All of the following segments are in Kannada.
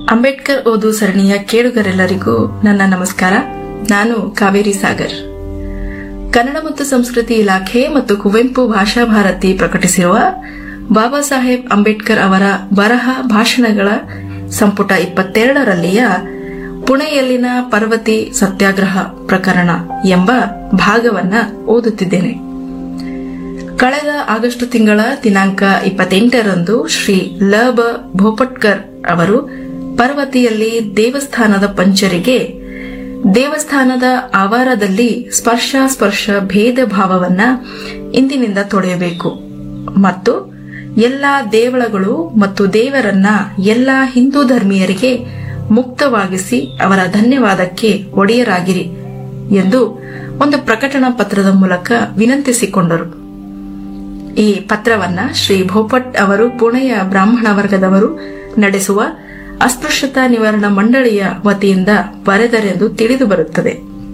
ಅಂಬೇಡ್ಕರ್ ಓದು ಸರಣಿಯ ಕೇಳುಗರೆಲ್ಲರಿಗೂ ನನ್ನ ನಮಸ್ಕಾರ ನಾನು ಕಾವೇರಿ ಸಾಗರ್ ಕನ್ನಡ ಮತ್ತು ಸಂಸ್ಕೃತಿ ಇಲಾಖೆ ಮತ್ತು ಕುವೆಂಪು ಭಾಷಾ ಭಾರತಿ ಪ್ರಕಟಿಸಿರುವ ಬಾಬಾ ಸಾಹೇಬ್ ಅಂಬೇಡ್ಕರ್ ಅವರ ಬರಹ ಭಾಷಣಗಳ ಸಂಪುಟ ಇಪ್ಪತ್ತೆರಡರಲ್ಲಿಯ ಪುಣೆಯಲ್ಲಿನ ಪರ್ವತಿ ಸತ್ಯಾಗ್ರಹ ಪ್ರಕರಣ ಎಂಬ ಭಾಗವನ್ನ ಓದುತ್ತಿದ್ದೇನೆ ಕಳೆದ ಆಗಸ್ಟ್ ತಿಂಗಳ ದಿನಾಂಕ ಇಪ್ಪತ್ತೆಂಟರಂದು ಶ್ರೀ ಲ ಬ ಭೋಪಟ್ಕರ್ ಅವರು ಪರ್ವತಿಯಲ್ಲಿ ದೇವಸ್ಥಾನದ ಪಂಚರಿಗೆ ದೇವಸ್ಥಾನದ ಆವಾರದಲ್ಲಿ ಸ್ಪರ್ಶ ಸ್ಪರ್ಶ ಭೇದ ಭಾವವನ್ನ ಇಂದಿನಿಂದ ತೊಡೆಯಬೇಕು ಮತ್ತು ಎಲ್ಲಾ ದೇವಳಗಳು ಮತ್ತು ದೇವರನ್ನ ಎಲ್ಲಾ ಹಿಂದೂ ಧರ್ಮೀಯರಿಗೆ ಮುಕ್ತವಾಗಿಸಿ ಅವರ ಧನ್ಯವಾದಕ್ಕೆ ಒಡೆಯರಾಗಿರಿ ಎಂದು ಒಂದು ಪ್ರಕಟಣಾ ಪತ್ರದ ಮೂಲಕ ವಿನಂತಿಸಿಕೊಂಡರು ಈ ಪತ್ರವನ್ನ ಶ್ರೀ ಭೋಪಟ್ ಅವರು ಪುಣೆಯ ಬ್ರಾಹ್ಮಣ ವರ್ಗದವರು ನಡೆಸುವ ಅಸ್ಪೃಶ್ಯತಾ ನಿವಾರಣಾ ಮಂಡಳಿಯ ವತಿಯಿಂದ ಬರೆದರೆಂದು ತಿಳಿದು ಬರುತ್ತದೆ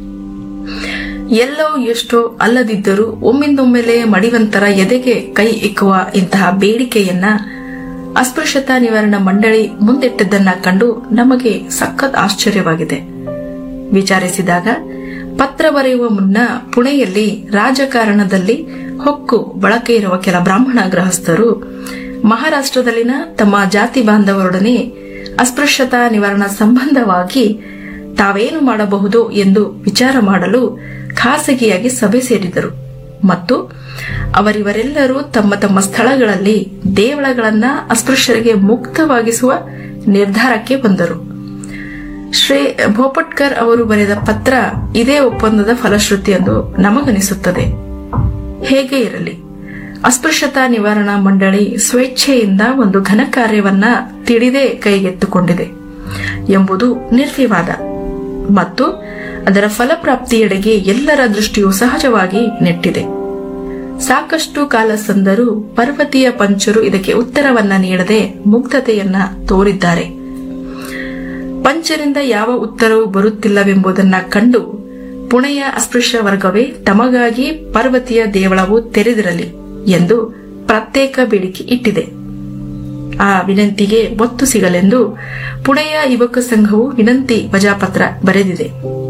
ಎಲ್ಲೋ ಎಷ್ಟೋ ಅಲ್ಲದಿದ್ದರೂ ಒಮ್ಮಿಂದೊಮ್ಮೆಲೆ ಮಡಿವಂತರ ಎದೆಗೆ ಕೈ ಇಕ್ಕುವ ಇಂತಹ ಬೇಡಿಕೆಯನ್ನ ಅಸ್ಪೃಶ್ಯತಾ ನಿವಾರಣಾ ಮಂಡಳಿ ಮುಂದಿಟ್ಟದ್ದನ್ನ ಕಂಡು ನಮಗೆ ಸಖತ್ ಆಶ್ಚರ್ಯವಾಗಿದೆ ವಿಚಾರಿಸಿದಾಗ ಪತ್ರ ಬರೆಯುವ ಮುನ್ನ ಪುಣೆಯಲ್ಲಿ ರಾಜಕಾರಣದಲ್ಲಿ ಹೊಕ್ಕು ಬಳಕೆ ಇರುವ ಕೆಲ ಬ್ರಾಹ್ಮಣ ಗೃಹಸ್ಥರು ಮಹಾರಾಷ್ಟ್ರದಲ್ಲಿನ ತಮ್ಮ ಜಾತಿ ಬಾಂಧವರೊಡನೆ ಅಸ್ಪೃಶ್ಯತಾ ನಿವಾರಣಾ ಸಂಬಂಧವಾಗಿ ತಾವೇನು ಮಾಡಬಹುದು ಎಂದು ವಿಚಾರ ಮಾಡಲು ಖಾಸಗಿಯಾಗಿ ಸಭೆ ಸೇರಿದರು ಮತ್ತು ಅವರಿವರೆಲ್ಲರೂ ತಮ್ಮ ತಮ್ಮ ಸ್ಥಳಗಳಲ್ಲಿ ದೇವಳಗಳನ್ನ ಅಸ್ಪೃಶ್ಯರಿಗೆ ಮುಕ್ತವಾಗಿಸುವ ನಿರ್ಧಾರಕ್ಕೆ ಬಂದರು ಶ್ರೀ ಭೋಪಟ್ಕರ್ ಅವರು ಬರೆದ ಪತ್ರ ಇದೇ ಒಪ್ಪಂದದ ಫಲಶ್ರುತಿ ಎಂದು ನಮಗನಿಸುತ್ತದೆ ಹೇಗೆ ಇರಲಿ ಅಸ್ಪೃಶ್ಯತಾ ನಿವಾರಣಾ ಮಂಡಳಿ ಸ್ವೇಚ್ಛೆಯಿಂದ ಒಂದು ಘನ ಕಾರ್ಯವನ್ನ ತಿಳಿದೇ ಕೈಗೆತ್ತಿಕೊಂಡಿದೆ ಎಂಬುದು ನಿರ್ವಿವಾದ ಮತ್ತು ಅದರ ಫಲಪ್ರಾಪ್ತಿಯೆಡೆಗೆ ಎಲ್ಲರ ದೃಷ್ಟಿಯು ಸಹಜವಾಗಿ ನೆಟ್ಟಿದೆ ಸಾಕಷ್ಟು ಕಾಲ ಸಂದರೂ ಪರ್ವತೀಯ ಪಂಚರು ಇದಕ್ಕೆ ಉತ್ತರವನ್ನ ನೀಡದೆ ಮುಗ್ಧತೆಯನ್ನ ತೋರಿದ್ದಾರೆ ಪಂಚರಿಂದ ಯಾವ ಉತ್ತರವೂ ಬರುತ್ತಿಲ್ಲವೆಂಬುದನ್ನ ಕಂಡು ಪುಣೆಯ ಅಸ್ಪೃಶ್ಯ ವರ್ಗವೇ ತಮಗಾಗಿ ಪರ್ವತಿಯ ದೇವಳವು ತೆರೆದಿರಲಿ ಎಂದು ಪ್ರತ್ಯೇಕ ಬೇಡಿಕೆ ಇಟ್ಟಿದೆ ಆ ವಿನಂತಿಗೆ ಒತ್ತು ಸಿಗಲೆಂದು ಪುಣೆಯ ಯುವಕ ಸಂಘವು ವಿನಂತಿ ವಜಾಪತ್ರ ಬರೆದಿದೆ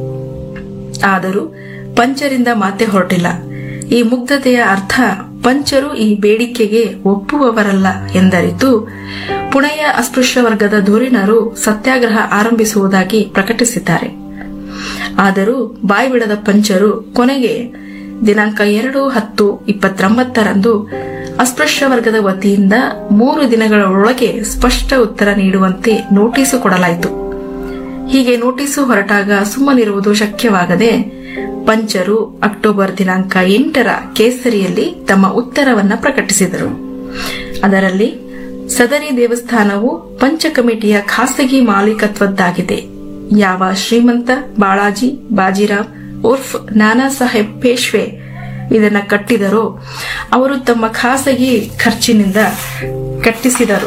ಆದರೂ ಪಂಚರಿಂದ ಮಾತೆ ಹೊರಟಿಲ್ಲ ಈ ಮುಗ್ಧತೆಯ ಅರ್ಥ ಪಂಚರು ಈ ಬೇಡಿಕೆಗೆ ಒಪ್ಪುವವರಲ್ಲ ಎಂದರಿತು ಪುಣೆಯ ಅಸ್ಪೃಶ್ಯ ವರ್ಗದ ಧುರೀಣರು ಸತ್ಯಾಗ್ರಹ ಆರಂಭಿಸುವುದಾಗಿ ಪ್ರಕಟಿಸಿದ್ದಾರೆ ಆದರೂ ಬಾಯ್ಬಿಡದ ಪಂಚರು ಕೊನೆಗೆ ದಿನಾಂಕ ಎರಡು ಹತ್ತು ಇಪ್ಪತ್ತೊಂಬತ್ತರಂದು ಅಸ್ಪೃಶ್ಯ ವರ್ಗದ ವತಿಯಿಂದ ಮೂರು ದಿನಗಳ ಒಳಗೆ ಸ್ಪಷ್ಟ ಉತ್ತರ ನೀಡುವಂತೆ ನೋಟಿಸು ಕೊಡಲಾಯಿತು ಹೀಗೆ ನೋಟಿಸು ಹೊರಟಾಗ ಸುಮ್ಮನಿರುವುದು ಶಕ್ಯವಾಗದೆ ಪಂಚರು ಅಕ್ಟೋಬರ್ ದಿನಾಂಕ ಎಂಟರ ಕೇಸರಿಯಲ್ಲಿ ತಮ್ಮ ಉತ್ತರವನ್ನ ಪ್ರಕಟಿಸಿದರು ಅದರಲ್ಲಿ ಸದರಿ ದೇವಸ್ಥಾನವು ಪಂಚ ಕಮಿಟಿಯ ಖಾಸಗಿ ಮಾಲೀಕತ್ವದ್ದಾಗಿದೆ ಯಾವ ಶ್ರೀಮಂತ ಬಾಳಾಜಿ ಬಾಜಿರಾವ್ ಉರ್ಫ್ ನಾನಾ ಸಾಹೇಬ್ ಪೇಶ್ವೆ ಇದನ್ನ ಕಟ್ಟಿದರೋ ಅವರು ತಮ್ಮ ಖಾಸಗಿ ಖರ್ಚಿನಿಂದ ಕಟ್ಟಿಸಿದರು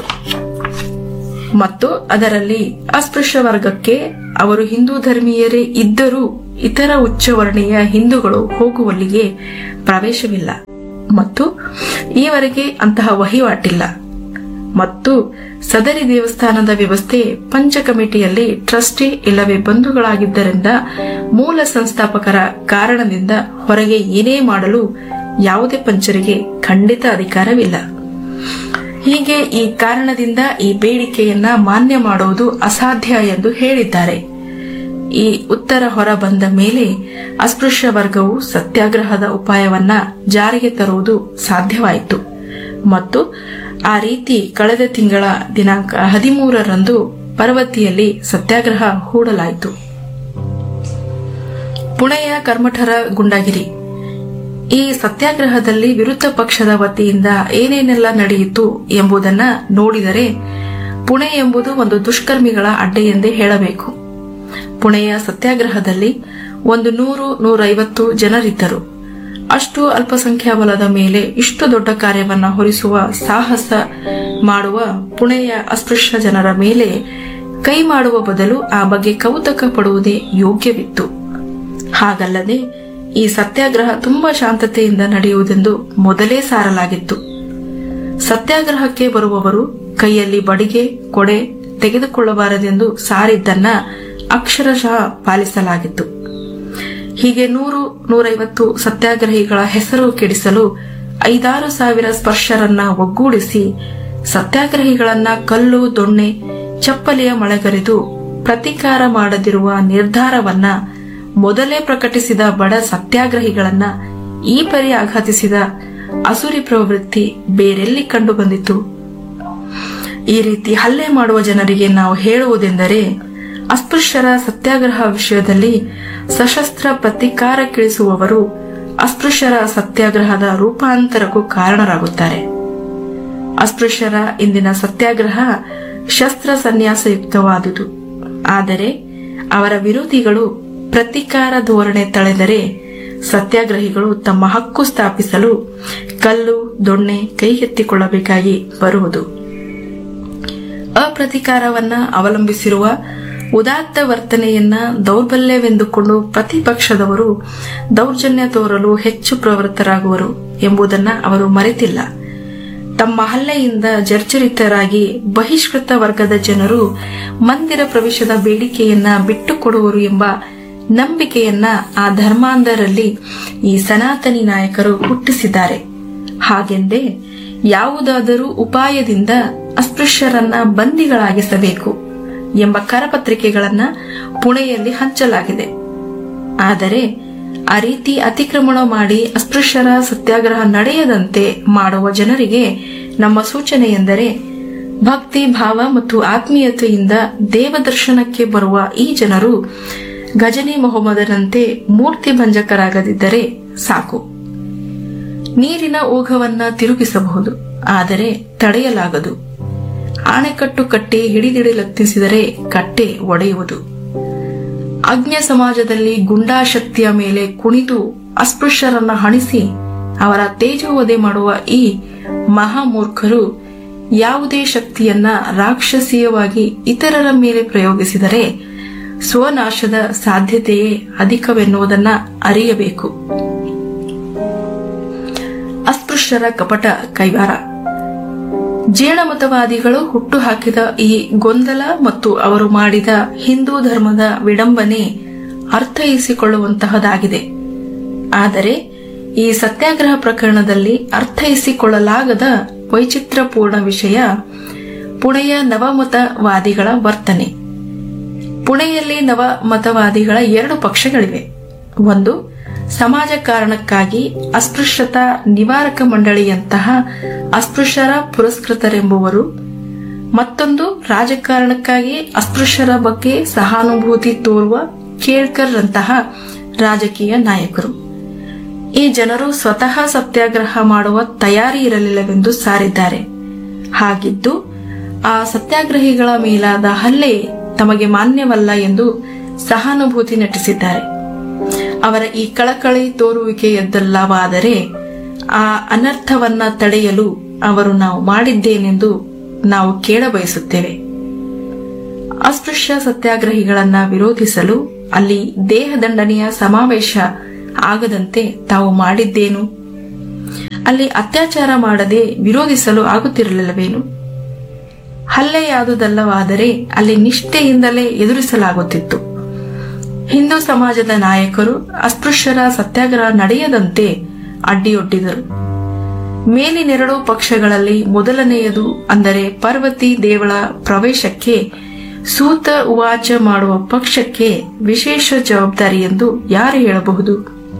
ಮತ್ತು ಅದರಲ್ಲಿ ಅಸ್ಪೃಶ್ಯ ವರ್ಗಕ್ಕೆ ಅವರು ಹಿಂದೂ ಧರ್ಮೀಯರೇ ಇದ್ದರೂ ಇತರ ಉಚ್ಚವರ್ಣೀಯ ಹಿಂದೂಗಳು ಹೋಗುವಲ್ಲಿಗೆ ಪ್ರವೇಶವಿಲ್ಲ ಮತ್ತು ಈವರೆಗೆ ಅಂತಹ ವಹಿವಾಟಿಲ್ಲ ಮತ್ತು ಸದರಿ ದೇವಸ್ಥಾನದ ವ್ಯವಸ್ಥೆ ಪಂಚ ಕಮಿಟಿಯಲ್ಲಿ ಟ್ರಸ್ಟಿ ಇಲ್ಲವೇ ಬಂಧುಗಳಾಗಿದ್ದರಿಂದ ಮೂಲ ಸಂಸ್ಥಾಪಕರ ಕಾರಣದಿಂದ ಹೊರಗೆ ಏನೇ ಮಾಡಲು ಯಾವುದೇ ಪಂಚರಿಗೆ ಖಂಡಿತ ಅಧಿಕಾರವಿಲ್ಲ ಹೀಗೆ ಈ ಕಾರಣದಿಂದ ಈ ಬೇಡಿಕೆಯನ್ನ ಮಾನ್ಯ ಮಾಡುವುದು ಅಸಾಧ್ಯ ಎಂದು ಹೇಳಿದ್ದಾರೆ ಈ ಉತ್ತರ ಹೊರ ಬಂದ ಮೇಲೆ ಅಸ್ಪೃಶ್ಯ ವರ್ಗವು ಸತ್ಯಾಗ್ರಹದ ಉಪಾಯವನ್ನ ಜಾರಿಗೆ ತರುವುದು ಸಾಧ್ಯವಾಯಿತು ಮತ್ತು ಆ ರೀತಿ ಕಳೆದ ತಿಂಗಳ ದಿನಾಂಕ ಹದಿಮೂರರಂದು ಪರ್ವತಿಯಲ್ಲಿ ಸತ್ಯಾಗ್ರಹ ಹೂಡಲಾಯಿತು ಪುಣೆಯ ಕರ್ಮಠರ ಗುಂಡಾಗಿರಿ ಈ ಸತ್ಯಾಗ್ರಹದಲ್ಲಿ ವಿರುದ್ಧ ಪಕ್ಷದ ವತಿಯಿಂದ ಏನೇನೆಲ್ಲ ನಡೆಯಿತು ಎಂಬುದನ್ನ ನೋಡಿದರೆ ಪುಣೆ ಎಂಬುದು ಒಂದು ದುಷ್ಕರ್ಮಿಗಳ ಅಡ್ಡೆ ಎಂದೇ ಹೇಳಬೇಕು ಪುಣೆಯ ಸತ್ಯಾಗ್ರಹದಲ್ಲಿ ಒಂದು ನೂರು ನೂರೈವತ್ತು ಜನರಿದ್ದರು ಅಷ್ಟು ಅಲ್ಪಸಂಖ್ಯಾಬಲದ ಮೇಲೆ ಇಷ್ಟು ದೊಡ್ಡ ಕಾರ್ಯವನ್ನ ಹೊರಿಸುವ ಸಾಹಸ ಮಾಡುವ ಪುಣೆಯ ಅಸ್ಪೃಶ್ಯ ಜನರ ಮೇಲೆ ಕೈ ಮಾಡುವ ಬದಲು ಆ ಬಗ್ಗೆ ಕೌತಕ ಪಡುವುದೇ ಯೋಗ್ಯವಿತ್ತು ಹಾಗಲ್ಲದೆ ಈ ಸತ್ಯಾಗ್ರಹ ತುಂಬಾ ಶಾಂತತೆಯಿಂದ ನಡೆಯುವುದೆಂದು ಮೊದಲೇ ಸಾರಲಾಗಿತ್ತು ಸತ್ಯಾಗ್ರಹಕ್ಕೆ ಬರುವವರು ಕೈಯಲ್ಲಿ ಬಡಿಗೆ ಕೊಡೆ ತೆಗೆದುಕೊಳ್ಳಬಾರದೆಂದು ಸಾರಿದ್ದನ್ನ ಅಕ್ಷರಶಃ ಪಾಲಿಸಲಾಗಿತ್ತು ಹೀಗೆ ನೂರು ನೂರೈವತ್ತು ಸತ್ಯಾಗ್ರಹಿಗಳ ಹೆಸರು ಕೆಡಿಸಲು ಐದಾರು ಸಾವಿರ ಸ್ಪರ್ಶರನ್ನ ಒಗ್ಗೂಡಿಸಿ ಸತ್ಯಾಗ್ರಹಿಗಳನ್ನ ಕಲ್ಲು ದೊಣ್ಣೆ ಚಪ್ಪಲಿಯ ಮಳೆಗರೆದು ಪ್ರತೀಕಾರ ಮಾಡದಿರುವ ನಿರ್ಧಾರವನ್ನ ಮೊದಲೇ ಪ್ರಕಟಿಸಿದ ಬಡ ಸತ್ಯಾಗ್ರಹಿಗಳನ್ನ ಈ ಪರಿ ಆಘಾತಿಸಿದ ಅಸುರಿ ಪ್ರವೃತ್ತಿ ಬೇರೆಲ್ಲಿ ಕಂಡು ಬಂದಿತು ಈ ರೀತಿ ಹಲ್ಲೆ ಮಾಡುವ ಜನರಿಗೆ ನಾವು ಹೇಳುವುದೆಂದರೆ ಅಸ್ಪೃಶ್ಯರ ಸತ್ಯಾಗ್ರಹ ವಿಷಯದಲ್ಲಿ ಸಶಸ್ತ್ರ ಪ್ರತೀಕಾರ ಕಿಳಿಸುವವರು ಅಸ್ಪೃಶ್ಯರ ಸತ್ಯಾಗ್ರಹದ ರೂಪಾಂತರಕ್ಕೂ ಕಾರಣರಾಗುತ್ತಾರೆ ಅಸ್ಪೃಶ್ಯರ ಇಂದಿನ ಸತ್ಯಾಗ್ರಹ ಶಸ್ತ್ರ ಸನ್ಯಾಸಯುಕ್ತವಾದುದು ಆದರೆ ಅವರ ವಿರೋಧಿಗಳು ಪ್ರತೀಕಾರ ಧೋರಣೆ ತಳೆದರೆ ಸತ್ಯಾಗ್ರಹಿಗಳು ತಮ್ಮ ಹಕ್ಕು ಸ್ಥಾಪಿಸಲು ಕಲ್ಲು ದೊಣ್ಣೆ ಕೈಗೆತ್ತಿಕೊಳ್ಳಬೇಕಾಗಿ ಬರುವುದು ಅಪ್ರತೀಕಾರವನ್ನ ಅವಲಂಬಿಸಿರುವ ಉದಾತ್ತ ವರ್ತನೆಯನ್ನ ದೌರ್ಬಲ್ಯವೆಂದುಕೊಂಡು ಪ್ರತಿಪಕ್ಷದವರು ದೌರ್ಜನ್ಯ ತೋರಲು ಹೆಚ್ಚು ಪ್ರವೃತ್ತರಾಗುವರು ಎಂಬುದನ್ನ ಅವರು ಮರೆತಿಲ್ಲ ತಮ್ಮ ಹಲ್ಲೆಯಿಂದ ಜರ್ಜರಿತರಾಗಿ ಬಹಿಷ್ಕೃತ ವರ್ಗದ ಜನರು ಮಂದಿರ ಪ್ರವೇಶದ ಬೇಡಿಕೆಯನ್ನ ಬಿಟ್ಟುಕೊಡುವರು ಎಂಬ ನಂಬಿಕೆಯನ್ನ ಆ ಧರ್ಮಾಂಧರಲ್ಲಿ ಈ ಸನಾತನಿ ನಾಯಕರು ಹುಟ್ಟಿಸಿದ್ದಾರೆ ಹಾಗೆಂದೇ ಯಾವುದಾದರೂ ಉಪಾಯದಿಂದ ಅಸ್ಪೃಶ್ಯರನ್ನ ಬಂದಿಗಳಾಗಿಸಬೇಕು ಎಂಬ ಕರಪತ್ರಿಕೆಗಳನ್ನ ಪುಣೆಯಲ್ಲಿ ಹಂಚಲಾಗಿದೆ ಆದರೆ ಆ ರೀತಿ ಅತಿಕ್ರಮಣ ಮಾಡಿ ಅಸ್ಪೃಶ್ಯರ ಸತ್ಯಾಗ್ರಹ ನಡೆಯದಂತೆ ಮಾಡುವ ಜನರಿಗೆ ನಮ್ಮ ಸೂಚನೆ ಎಂದರೆ ಭಕ್ತಿ ಭಾವ ಮತ್ತು ಆತ್ಮೀಯತೆಯಿಂದ ದೇವದರ್ಶನಕ್ಕೆ ಬರುವ ಈ ಜನರು ಗಜನಿ ಮೊಹಮ್ಮದನಂತೆ ಮೂರ್ತಿ ಭಂಜಕರಾಗದಿದ್ದರೆ ಸಾಕು ನೀರಿನ ಓಘವನ್ನ ತಿರುಗಿಸಬಹುದು ಆದರೆ ತಡೆಯಲಾಗದು ಆಣೆಕಟ್ಟು ಕಟ್ಟಿ ಹಿಡಿದಿಡಲತ್ನಿಸಿದರೆ ಕಟ್ಟೆ ಒಡೆಯುವುದು ಅಜ್ಞ ಸಮಾಜದಲ್ಲಿ ಗುಂಡಾಶಕ್ತಿಯ ಮೇಲೆ ಕುಣಿದು ಅಸ್ಪೃಶ್ಯರನ್ನ ಹಣಿಸಿ ಅವರ ತೇಜೋವಧೆ ಮಾಡುವ ಈ ಮಹಾಮೂರ್ಖರು ಯಾವುದೇ ಶಕ್ತಿಯನ್ನ ರಾಕ್ಷಸೀಯವಾಗಿ ಇತರರ ಮೇಲೆ ಪ್ರಯೋಗಿಸಿದರೆ ಸ್ವನಾಶದ ಸಾಧ್ಯತೆಯೇ ಅಧಿಕವೆನ್ನುವುದನ್ನ ಅರಿಯಬೇಕು ಅಸ್ಪೃಶ್ಯರ ಕಪಟ ಕೈವಾರ ಜೇಣಮತವಾದಿಗಳು ಹುಟ್ಟುಹಾಕಿದ ಈ ಗೊಂದಲ ಮತ್ತು ಅವರು ಮಾಡಿದ ಹಿಂದೂ ಧರ್ಮದ ವಿಡಂಬನೆ ಅರ್ಥೈಸಿಕೊಳ್ಳುವಂತಹದಾಗಿದೆ ಆದರೆ ಈ ಸತ್ಯಾಗ್ರಹ ಪ್ರಕರಣದಲ್ಲಿ ಅರ್ಥೈಸಿಕೊಳ್ಳಲಾಗದ ವೈಚಿತ್ರಪೂರ್ಣ ವಿಷಯ ಪುಣೆಯ ನವಮತವಾದಿಗಳ ವರ್ತನೆ ಪುಣೆಯಲ್ಲಿ ನವಮತವಾದಿಗಳ ಎರಡು ಪಕ್ಷಗಳಿವೆ ಒಂದು ಸಮಾಜ ಕಾರಣಕ್ಕಾಗಿ ಅಸ್ಪೃಶ್ಯತಾ ನಿವಾರಕ ಮಂಡಳಿಯಂತಹ ಅಸ್ಪೃಶ್ಯರ ಪುರಸ್ಕೃತರೆಂಬುವರು ಮತ್ತೊಂದು ರಾಜಕಾರಣಕ್ಕಾಗಿ ಅಸ್ಪೃಶ್ಯರ ಬಗ್ಗೆ ಸಹಾನುಭೂತಿ ತೋರುವ ಕೇಳ್ಕರ್ರಂತಹ ರಾಜಕೀಯ ನಾಯಕರು ಈ ಜನರು ಸ್ವತಃ ಸತ್ಯಾಗ್ರಹ ಮಾಡುವ ತಯಾರಿ ಇರಲಿಲ್ಲವೆಂದು ಸಾರಿದ್ದಾರೆ ಹಾಗಿದ್ದು ಆ ಸತ್ಯಾಗ್ರಹಿಗಳ ಮೇಲಾದ ಹಲ್ಲೆ ತಮಗೆ ಮಾನ್ಯವಲ್ಲ ಎಂದು ಸಹಾನುಭೂತಿ ನಟಿಸಿದ್ದಾರೆ ಅವರ ಈ ಕಳಕಳಿ ತೋರುವಿಕೆಯದ್ದಲ್ಲವಾದರೆ ಆ ಅನರ್ಥವನ್ನ ತಡೆಯಲು ಅವರು ನಾವು ಮಾಡಿದ್ದೇನೆಂದು ನಾವು ಕೇಳಬಯಸುತ್ತೇವೆ ಅಸ್ಪೃಶ್ಯ ಸತ್ಯಾಗ್ರಹಿಗಳನ್ನ ವಿರೋಧಿಸಲು ಅಲ್ಲಿ ದೇಹದಂಡನೆಯ ಸಮಾವೇಶ ಆಗದಂತೆ ತಾವು ಮಾಡಿದ್ದೇನು ಅಲ್ಲಿ ಅತ್ಯಾಚಾರ ಮಾಡದೆ ವಿರೋಧಿಸಲು ಆಗುತ್ತಿರಲಿಲ್ಲವೇನು ಹಲ್ಲೆಯಾದುದಲ್ಲವಾದರೆ ಅಲ್ಲಿ ನಿಷ್ಠೆಯಿಂದಲೇ ಎದುರಿಸಲಾಗುತ್ತಿತ್ತು ಹಿಂದೂ ಸಮಾಜದ ನಾಯಕರು ಅಸ್ಪೃಶ್ಯರ ಸತ್ಯಾಗ್ರಹ ನಡೆಯದಂತೆ ಅಡ್ಡಿಯೊಡ್ಡಿದರು ಮೇಲಿನೆರಡು ಪಕ್ಷಗಳಲ್ಲಿ ಮೊದಲನೆಯದು ಅಂದರೆ ಪಾರ್ವತಿ ದೇವಳ ಪ್ರವೇಶಕ್ಕೆ ಸೂತ ಉವಾಚ ಮಾಡುವ ಪಕ್ಷಕ್ಕೆ ವಿಶೇಷ ಜವಾಬ್ದಾರಿ ಎಂದು ಯಾರು ಹೇಳಬಹುದು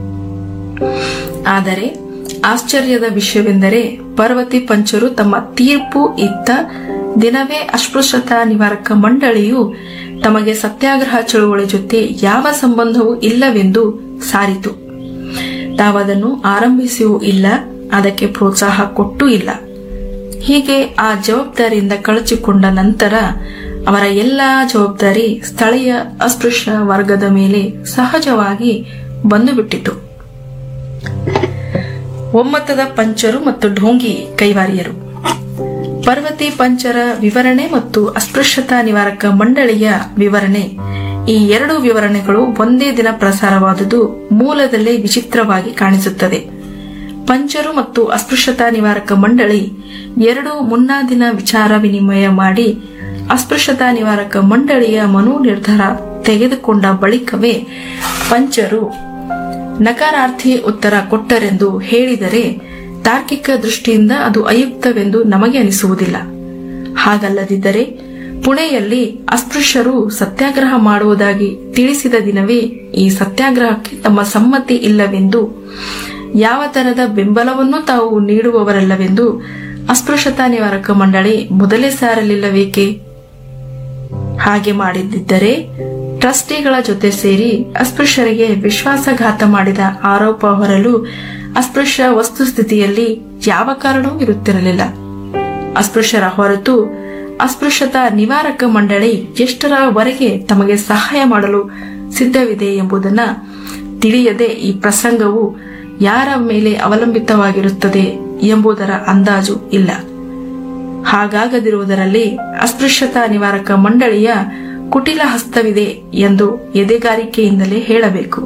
ಆದರೆ ಆಶ್ಚರ್ಯದ ವಿಷಯವೆಂದರೆ ಪಾರ್ವತಿ ಪಂಚರು ತಮ್ಮ ತೀರ್ಪು ಇತ್ತ ದಿನವೇ ಅಸ್ಪೃಶ್ಯತಾ ನಿವಾರಕ ಮಂಡಳಿಯು ತಮಗೆ ಸತ್ಯಾಗ್ರಹ ಚಳುವಳಿ ಜೊತೆ ಯಾವ ಸಂಬಂಧವೂ ಇಲ್ಲವೆಂದು ಸಾರಿತು ತಾವದನ್ನು ಆರಂಭಿಸಿಯೂ ಇಲ್ಲ ಅದಕ್ಕೆ ಪ್ರೋತ್ಸಾಹ ಕೊಟ್ಟೂ ಇಲ್ಲ ಹೀಗೆ ಆ ಜವಾಬ್ದಾರಿಯಿಂದ ಕಳಚಿಕೊಂಡ ನಂತರ ಅವರ ಎಲ್ಲಾ ಜವಾಬ್ದಾರಿ ಸ್ಥಳೀಯ ಅಸ್ಪೃಶ್ಯ ವರ್ಗದ ಮೇಲೆ ಸಹಜವಾಗಿ ಬಂದುಬಿಟ್ಟಿತು ಒಮ್ಮತದ ಪಂಚರು ಮತ್ತು ಢೋಂಗಿ ಕೈವಾರಿಯರು ಪರ್ವತಿ ಪಂಚರ ವಿವರಣೆ ಮತ್ತು ಅಸ್ಪೃಶ್ಯತಾ ನಿವಾರಕ ಮಂಡಳಿಯ ವಿವರಣೆ ಈ ಎರಡು ವಿವರಣೆಗಳು ಒಂದೇ ದಿನ ಪ್ರಸಾರವಾದುದು ಮೂಲದಲ್ಲೇ ವಿಚಿತ್ರವಾಗಿ ಕಾಣಿಸುತ್ತದೆ ಪಂಚರು ಮತ್ತು ಅಸ್ಪೃಶ್ಯತಾ ನಿವಾರಕ ಮಂಡಳಿ ಎರಡು ಮುನ್ನಾ ದಿನ ವಿಚಾರ ವಿನಿಮಯ ಮಾಡಿ ಅಸ್ಪೃಶ್ಯತಾ ನಿವಾರಕ ಮಂಡಳಿಯ ಮನೋ ನಿರ್ಧಾರ ತೆಗೆದುಕೊಂಡ ಬಳಿಕವೇ ಪಂಚರು ನಕಾರಾರ್ಥಿ ಉತ್ತರ ಕೊಟ್ಟರೆಂದು ಹೇಳಿದರೆ ತಾರ್ಕಿಕ ದೃಷ್ಟಿಯಿಂದ ಅದು ಅಯುಕ್ತವೆಂದು ನಮಗೆ ಅನಿಸುವುದಿಲ್ಲ ಹಾಗಲ್ಲದಿದ್ದರೆ ಪುಣೆಯಲ್ಲಿ ಅಸ್ಪೃಶ್ಯರು ಸತ್ಯಾಗ್ರಹ ಮಾಡುವುದಾಗಿ ತಿಳಿಸಿದ ದಿನವೇ ಈ ಸತ್ಯಾಗ್ರಹಕ್ಕೆ ತಮ್ಮ ಸಮ್ಮತಿ ಇಲ್ಲವೆಂದು ಯಾವ ತರದ ಬೆಂಬಲವನ್ನು ತಾವು ನೀಡುವವರಲ್ಲವೆಂದು ಅಸ್ಪೃಶ್ಯತಾ ನಿವಾರಕ ಮಂಡಳಿ ಮೊದಲೇ ಸಾರಲಿಲ್ಲವೇಕೆ ಹಾಗೆ ಮಾಡಿದ್ದಿದ್ದರೆ ಟ್ರಸ್ಟಿಗಳ ಜೊತೆ ಸೇರಿ ಅಸ್ಪೃಶ್ಯರಿಗೆ ವಿಶ್ವಾಸಘಾತ ಮಾಡಿದ ಆರೋಪ ಹೊರಲು ಅಸ್ಪೃಶ್ಯ ವಸ್ತುಸ್ಥಿತಿಯಲ್ಲಿ ಯಾವ ಕಾರಣವೂ ಇರುತ್ತಿರಲಿಲ್ಲ ಅಸ್ಪೃಶ್ಯರ ಹೊರತು ಅಸ್ಪೃಶ್ಯತಾ ನಿವಾರಕ ಮಂಡಳಿ ಎಷ್ಟರವರೆಗೆ ತಮಗೆ ಸಹಾಯ ಮಾಡಲು ಸಿದ್ಧವಿದೆ ಎಂಬುದನ್ನ ತಿಳಿಯದೆ ಈ ಪ್ರಸಂಗವು ಯಾರ ಮೇಲೆ ಅವಲಂಬಿತವಾಗಿರುತ್ತದೆ ಎಂಬುದರ ಅಂದಾಜು ಇಲ್ಲ ಹಾಗಾಗದಿರುವುದರಲ್ಲಿ ಅಸ್ಪೃಶ್ಯತಾ ನಿವಾರಕ ಮಂಡಳಿಯ ಕುಟಿಲ ಹಸ್ತವಿದೆ ಎಂದು ಎದೆಗಾರಿಕೆಯಿಂದಲೇ ಹೇಳಬೇಕು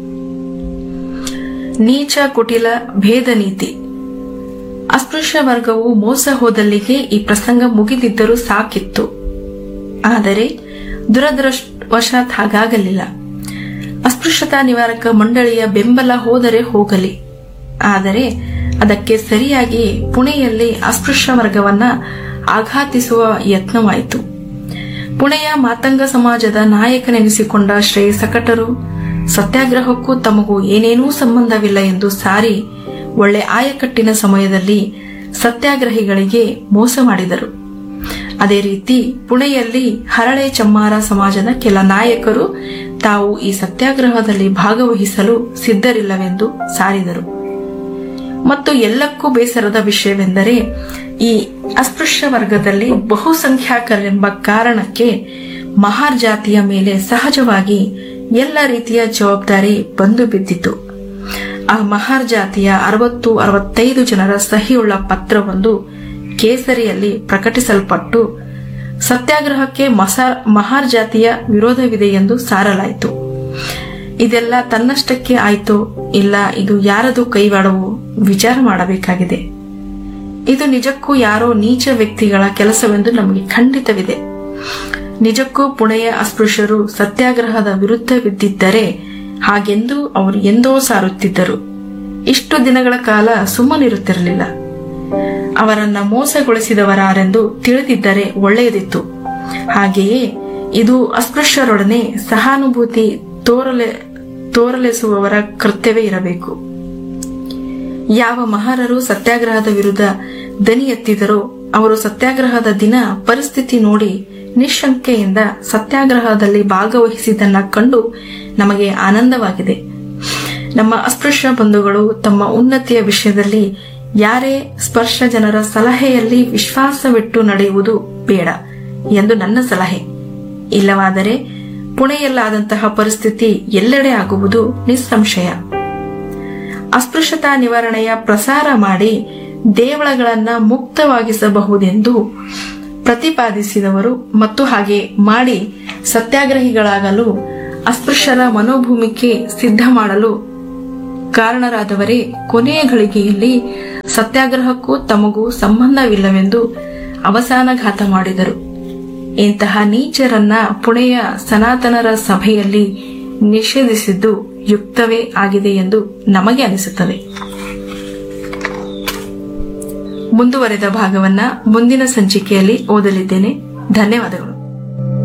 ನೀಚ ಕುಟಿಲ ಭೇದ ನೀತಿ ಅಸ್ಪೃಶ್ಯ ವರ್ಗವು ಮೋಸ ಹೋದಲ್ಲಿಗೆ ಈ ಪ್ರಸಂಗ ಮುಗಿದಿದ್ದರೂ ಸಾಕಿತ್ತು ಆದರೆ ದುರದೃಷ್ಟವಶಾತ್ ಹಾಗಾಗಲಿಲ್ಲ ಅಸ್ಪೃಶ್ಯತಾ ನಿವಾರಕ ಮಂಡಳಿಯ ಬೆಂಬಲ ಹೋದರೆ ಹೋಗಲಿ ಆದರೆ ಅದಕ್ಕೆ ಸರಿಯಾಗಿ ಪುಣೆಯಲ್ಲಿ ಅಸ್ಪೃಶ್ಯ ವರ್ಗವನ್ನ ಆಘಾತಿಸುವ ಯತ್ನವಾಯಿತು ಪುಣೆಯ ಮಾತಂಗ ಸಮಾಜದ ನಾಯಕನೆನಿಸಿಕೊಂಡ ಶ್ರೀ ಸಕಟರು ಸತ್ಯಾಗ್ರಹಕ್ಕೂ ತಮಗೂ ಏನೇನೂ ಸಂಬಂಧವಿಲ್ಲ ಎಂದು ಸಾರಿ ಒಳ್ಳೆ ಆಯಕಟ್ಟಿನ ಸಮಯದಲ್ಲಿ ಸತ್ಯಾಗ್ರಹಿಗಳಿಗೆ ಮೋಸ ಮಾಡಿದರು ಅದೇ ರೀತಿ ಪುಣೆಯಲ್ಲಿ ಹರಳೆ ಚಮ್ಮಾರ ಸಮಾಜದ ಕೆಲ ನಾಯಕರು ತಾವು ಈ ಸತ್ಯಾಗ್ರಹದಲ್ಲಿ ಭಾಗವಹಿಸಲು ಸಿದ್ಧರಿಲ್ಲವೆಂದು ಸಾರಿದರು ಮತ್ತು ಎಲ್ಲಕ್ಕೂ ಬೇಸರದ ವಿಷಯವೆಂದರೆ ಈ ಅಸ್ಪೃಶ್ಯ ವರ್ಗದಲ್ಲಿ ಬಹುಸಂಖ್ಯಾತರೆಂಬ ಕಾರಣಕ್ಕೆ ಮಹಾರ್ ಜಾತಿಯ ಮೇಲೆ ಸಹಜವಾಗಿ ಎಲ್ಲ ರೀತಿಯ ಜವಾಬ್ದಾರಿ ಬಂದು ಬಿದ್ದಿತು ಆ ಮಹಾರ್ ಜಾತಿಯ ಅರವತ್ತು ಅರವತ್ತೈದು ಜನರ ಸಹಿಯುಳ್ಳ ಪತ್ರವೊಂದು ಕೇಸರಿಯಲ್ಲಿ ಪ್ರಕಟಿಸಲ್ಪಟ್ಟು ಸತ್ಯಾಗ್ರಹಕ್ಕೆ ಮಸಾ- ಮಹಾರ್ ಜಾತಿಯ ವಿರೋಧವಿದೆ ಎಂದು ಸಾರಲಾಯಿತು ಇದೆಲ್ಲ ತನ್ನಷ್ಟಕ್ಕೆ ಆಯ್ತೋ ಇಲ್ಲ ಇದು ಯಾರದು ಕೈವಾಡವೋ ವಿಚಾರ ಮಾಡಬೇಕಾಗಿದೆ ಇದು ನಿಜಕ್ಕೂ ಯಾರೋ ನೀಚ ವ್ಯಕ್ತಿಗಳ ಕೆಲಸವೆಂದು ನಮಗೆ ಖಂಡಿತವಿದೆ ನಿಜಕ್ಕೂ ಪುಣೆಯ ಅಸ್ಪೃಶ್ಯರು ಸತ್ಯಾಗ್ರಹದ ವಿರುದ್ಧವಿದ್ದಿದ್ದರೆ ಹಾಗೆಂದು ಅವರು ಎಂದೋ ಸಾರುತ್ತಿದ್ದರು ಇಷ್ಟು ದಿನಗಳ ಕಾಲ ಸುಮ್ಮನಿರುತ್ತಿರಲಿಲ್ಲ ಅವರನ್ನ ಮೋಸಗೊಳಿಸಿದವರಾರೆಂದು ತಿಳಿದಿದ್ದರೆ ಒಳ್ಳೆಯದಿತ್ತು ಹಾಗೆಯೇ ಇದು ಅಸ್ಪೃಶ್ಯರೊಡನೆ ಸಹಾನುಭೂತಿ ತೋರಲೆ ತೋರಲೆಸುವವರ ಕರ್ತವ್ಯ ಇರಬೇಕು ಯಾವ ಮಹಾರರು ಸತ್ಯಾಗ್ರಹದ ವಿರುದ್ಧ ದನಿ ಎತ್ತಿದರೋ ಅವರು ಸತ್ಯಾಗ್ರಹದ ದಿನ ಪರಿಸ್ಥಿತಿ ನೋಡಿ ನಿಶಂಕೆಯಿಂದ ಸತ್ಯಾಗ್ರಹದಲ್ಲಿ ಭಾಗವಹಿಸಿದ್ದನ್ನ ಕಂಡು ನಮಗೆ ಆನಂದವಾಗಿದೆ ನಮ್ಮ ಅಸ್ಪೃಶ್ಯ ಬಂಧುಗಳು ತಮ್ಮ ಉನ್ನತಿಯ ವಿಷಯದಲ್ಲಿ ಯಾರೇ ಸ್ಪರ್ಶ ಜನರ ಸಲಹೆಯಲ್ಲಿ ವಿಶ್ವಾಸವಿಟ್ಟು ನಡೆಯುವುದು ಬೇಡ ಎಂದು ನನ್ನ ಸಲಹೆ ಇಲ್ಲವಾದರೆ ಪುಣೆಯಲ್ಲಾದಂತಹ ಪರಿಸ್ಥಿತಿ ಎಲ್ಲೆಡೆ ಆಗುವುದು ನಿಸ್ಸಂಶಯ ಅಸ್ಪೃಶ್ಯತಾ ನಿವಾರಣೆಯ ಪ್ರಸಾರ ಮಾಡಿ ದೇವಳಗಳನ್ನ ಮುಕ್ತವಾಗಿಸಬಹುದೆಂದು ಪ್ರತಿಪಾದಿಸಿದವರು ಮತ್ತು ಹಾಗೆ ಮಾಡಿ ಸತ್ಯಾಗ್ರಹಿಗಳಾಗಲು ಅಸ್ಪೃಶ್ಯರ ಮನೋಭೂಮಿಕೆ ಸಿದ್ಧ ಮಾಡಲು ಕಾರಣರಾದವರೇ ಕೊನೆಯ ಗಳಿಗೆಯಲ್ಲಿ ಸತ್ಯಾಗ್ರಹಕ್ಕೂ ತಮಗೂ ಸಂಬಂಧವಿಲ್ಲವೆಂದು ಅವಸಾನಘಾತ ಮಾಡಿದರು ಇಂತಹ ನೀಚರನ್ನ ಪುಣೆಯ ಸನಾತನರ ಸಭೆಯಲ್ಲಿ ನಿಷೇಧಿಸಿದ್ದು ಯುಕ್ತವೇ ಆಗಿದೆ ಎಂದು ನಮಗೆ ಅನಿಸುತ್ತದೆ ಮುಂದುವರೆದ ಭಾಗವನ್ನ ಮುಂದಿನ ಸಂಚಿಕೆಯಲ್ಲಿ ಓದಲಿದ್ದೇನೆ ಧನ್ಯವಾದಗಳು